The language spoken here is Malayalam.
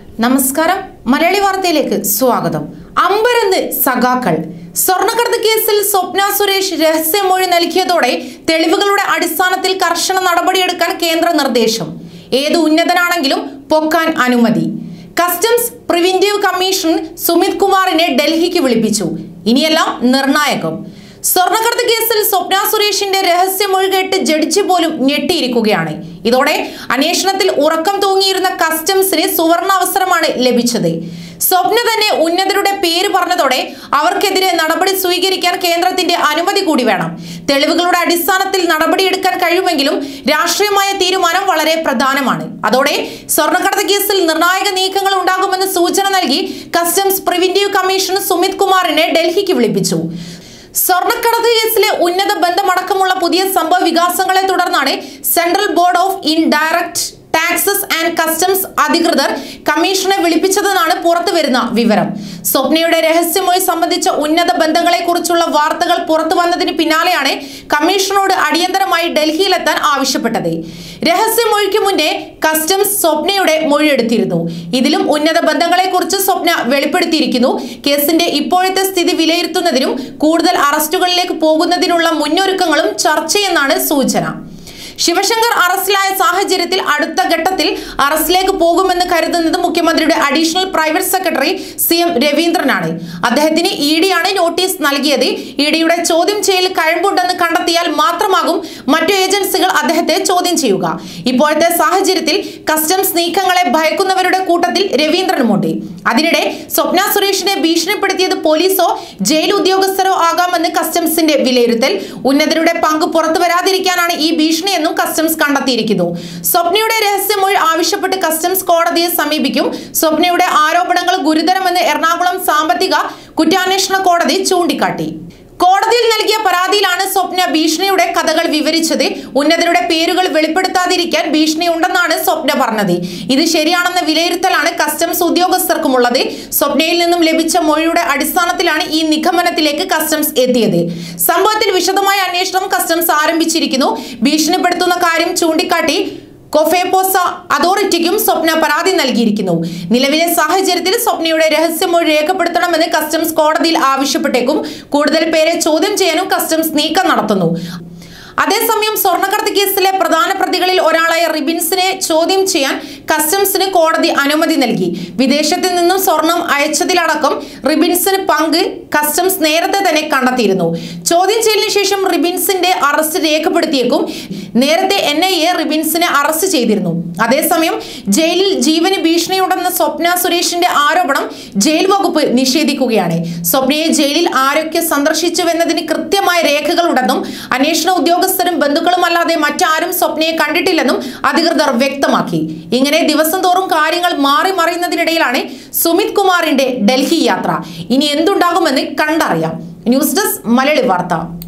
നമസ്കാരം മലയാളി വാർത്തയിലേക്ക് സ്വാഗതം അമ്പരന്ന് സഖാക്കൾ സ്വർണ്ണക്കടത്ത് കേസിൽ സ്വപ്ന സുരേഷ് രഹസ്യമൊഴി നൽകിയതോടെ തെളിവുകളുടെ അടിസ്ഥാനത്തിൽ കർശന നടപടിയെടുക്കാൻ കേന്ദ്ര നിർദ്ദേശം ഏത് ഉന്നതനാണെങ്കിലും പൊക്കാൻ അനുമതി കസ്റ്റംസ് പ്രിവിന്റീവ് കമ്മീഷൻ സുമിത് കുമാറിനെ ഡൽഹിക്ക് വിളിപ്പിച്ചു ഇനിയെല്ലാം നിർണായകം സ്വർണ്ണക്കടത്ത് കേസിൽ സ്വപ്ന സുരേഷിന്റെ രഹസ്യമൊഴി കേട്ട് ജഡ്ജി പോലും ഞെട്ടിയിരിക്കുകയാണ് ഇതോടെ അന്വേഷണത്തിൽ ഉറക്കം തൂങ്ങിയിരുന്ന കസ്റ്റംസിന് സുവർണ അവസരമാണ് ലഭിച്ചത് സ്വപ്ന തന്നെ ഉന്നതരുടെ പേര് പറഞ്ഞതോടെ അവർക്കെതിരെ നടപടി സ്വീകരിക്കാൻ കേന്ദ്രത്തിന്റെ അനുമതി കൂടി വേണം തെളിവുകളുടെ അടിസ്ഥാനത്തിൽ നടപടിയെടുക്കാൻ കഴിയുമെങ്കിലും രാഷ്ട്രീയമായ തീരുമാനം വളരെ പ്രധാനമാണ് അതോടെ സ്വർണ്ണക്കടത്ത് കേസിൽ നിർണായക നീക്കങ്ങൾ ഉണ്ടാകുമെന്ന് സൂചന നൽകി കസ്റ്റംസ് പ്രിവിന്റീവ് കമ്മീഷൻ സുമിത് കുമാറിനെ ഡൽഹിക്ക് വിളിപ്പിച്ചു സ്വർണ്ണക്കടത്ത് കേസിലെ ഉന്നത ബന്ധമടക്കമുള്ള പുതിയ സംഭവ വികാസങ്ങളെ തുടർന്നാണ് central board of indirect taxes and customs അധികൃതർ കമ്മീഷനെ വിളിപ്പിച്ചതെന്നാണ് പുറത്തു വരുന്ന വിവരം സ്വപ്നയുടെ രഹസ്യമൊഴി സംബന്ധിച്ച ഉന്നത ബന്ധങ്ങളെക്കുറിച്ചുള്ള വാർത്തകൾ പുറത്തു വന്നതിന് പിന്നാലെയാണ് കമ്മീഷനോട് അടിയന്തരമായി ഡൽഹിയിലെത്താൻ ആവശ്യപ്പെട്ടത് രഹസ്യമൊഴിക്ക് മുന്നേ കസ്റ്റംസ് സ്വപ്നയുടെ മൊഴിയെടുത്തിരുന്നു ഇതിലും ഉന്നത ബന്ധങ്ങളെക്കുറിച്ച് സ്വപ്ന വെളിപ്പെടുത്തിയിരിക്കുന്നു കേസിന്റെ ഇപ്പോഴത്തെ സ്ഥിതി വിലയിരുത്തുന്നതിനും കൂടുതൽ അറസ്റ്റുകളിലേക്ക് പോകുന്നതിനുള്ള മുന്നൊരുക്കങ്ങളും ചർച്ചയെന്നാണ് സൂചന ശിവശങ്കർ അറസ്റ്റിലായ സാഹചര്യത്തിൽ അടുത്ത ഘട്ടത്തിൽ അറസ്റ്റിലേക്ക് പോകുമെന്ന് കരുതുന്നത് മുഖ്യമന്ത്രിയുടെ additional private secretary C M രവീന്ദ്രനാണ് അദ്ദേഹത്തിന് ഇ ഡിയാണ് നോട്ടീസ് നൽകിയത് ഇ ഡിയുടെ ചോദ്യം ചെയ്യൽ കഴിവുണ്ടെന്ന് കണ്ടെത്തിയാൽ മാത്രമാകും മറ്റു ഏജൻസികൾ അദ്ദേഹത്തെ ചോദ്യം ചെയ്യുക ഇപ്പോഴത്തെ സാഹചര്യത്തിൽ കസ്റ്റംസ് നീക്കങ്ങളെ ഭയക്കുന്നവരുടെ കൂട്ടത്തിൽ രവീന്ദ്രനുമുണ്ട് അതിനിടെ സ്വപ്ന സുരേഷിനെ ഭീഷണിപ്പെടുത്തിയത് പോലീസോ ജയിൽ ഉദ്യോഗസ്ഥരോ ആകാമെന്ന് കസ്റ്റംസിന്റെ വിലയിരുത്തൽ ഉന്നതരുടെ പങ്ക് പുറത്തു വരാതിരിക്കാനാണ് ഈ ഭീഷണിയെന്നും കസ്റ്റംസ് കണ്ടെത്തിയിരിക്കുന്നു സ്വപ്നയുടെ രഹസ്യമൊഴി ആവശ്യപ്പെട്ട് കസ്റ്റംസ് കോടതിയെ സമീപിക്കും സ്വപ്നയുടെ ആരോപണങ്ങൾ ഗുരുതരമെന്ന് എറണാകുളം സാമ്പത്തിക കുറ്റാന്വേഷണ കോടതി ചൂണ്ടിക്കാട്ടി കോടതിയിൽ നൽകിയ പരാതിയിലാണ് സ്വപ്ന ഭീഷണിയുടെ കഥകൾ വിവരിച്ചത് ഉന്നതരുടെ പേരുകൾ വെളിപ്പെടുത്താതിരിക്കാൻ ഭീഷണിയുണ്ടെന്നാണ് സ്വപ്ന പറഞ്ഞത് ഇത് ശരിയാണെന്ന വിലയിരുത്തലാണ് കസ്റ്റംസ് ഉദ്യോഗസ്ഥർക്കുമുള്ളത് സ്വപ്നയിൽ നിന്നും ലഭിച്ച മൊഴിയുടെ അടിസ്ഥാനത്തിലാണ് ഈ നിഗമനത്തിലേക്ക് കസ്റ്റംസ് എത്തിയത് സംഭവത്തിൽ വിശദമായ അന്വേഷണം കസ്റ്റംസ് ആരംഭിച്ചിരിക്കുന്നു ഭീഷണിപ്പെടുത്തുന്ന കാര്യം ചൂണ്ടിക്കാട്ടി കൊഫേപോസ അതോറിറ്റിക്കും സ്വപ്ന പരാതി നൽകിയിരിക്കുന്നു നിലവിലെ സാഹചര്യത്തിൽ സ്വപ്നയുടെ രഹസ്യമൊഴി രേഖപ്പെടുത്തണമെന്ന് കസ്റ്റംസ് കോടതിയിൽ ആവശ്യപ്പെട്ടേക്കും കൂടുതൽ പേരെ ചോദ്യം ചെയ്യാനും കസ്റ്റംസ് നീക്കം നടത്തുന്നു അതേസമയം സ്വർണ്ണക്കടത്ത് കേസിലെ പ്രധാന പ്രതികളിൽ ഒരാളായ റിബിൻസിനെ ചോദ്യം ചെയ്യാൻ കസ്റ്റംസിന് കോടതി അനുമതി നൽകി വിദേശത്ത് നിന്നും സ്വർണം അയച്ചതിലടക്കം റിബിൻസിന് പങ്ക് കസ്റ്റംസ് നേരത്തെ തന്നെ കണ്ടെത്തിയിരുന്നു ചോദ്യം ചെയ്യലിന് ശേഷം റിബിൻസിന്റെ അറസ്റ്റ് രേഖപ്പെടുത്തിയേക്കും നേരത്തെ എൻ ഐ എ റിബിൻസിനെ അറസ്റ്റ് ചെയ്തിരുന്നു അതേസമയം ജയിലിൽ ജീവന് ഭീഷണിയുണ്ടെന്ന സ്വപ്ന സുരേഷിന്റെ ആരോപണം ജയിൽ വകുപ്പ് നിഷേധിക്കുകയാണ് സ്വപ്നയെ ജയിലിൽ ആരൊക്കെ സന്ദർശിച്ചുവെന്നതിന് കൃത്യമായ രേഖകളുണ്ടെന്നും അന്വേഷണ ഉദ്യോഗസ്ഥരും ബന്ധുക്കളും അല്ലാതെ മറ്റാരും സ്വപ്നയെ കണ്ടിട്ടില്ലെന്നും അധികൃതർ വ്യക്തമാക്കി ഇങ്ങനെ ദിവസം തോറും കാര്യങ്ങൾ മാറി മറിയുന്നതിനിടയിലാണ് സുമിത് കുമാറിന്റെ ഡൽഹി യാത്ര ഇനി എന്തുണ്ടാകുമെന്ന് കണ്ടറിയാം ന്യൂസ് ഡെസ്ക് മലയാളി വാർത്ത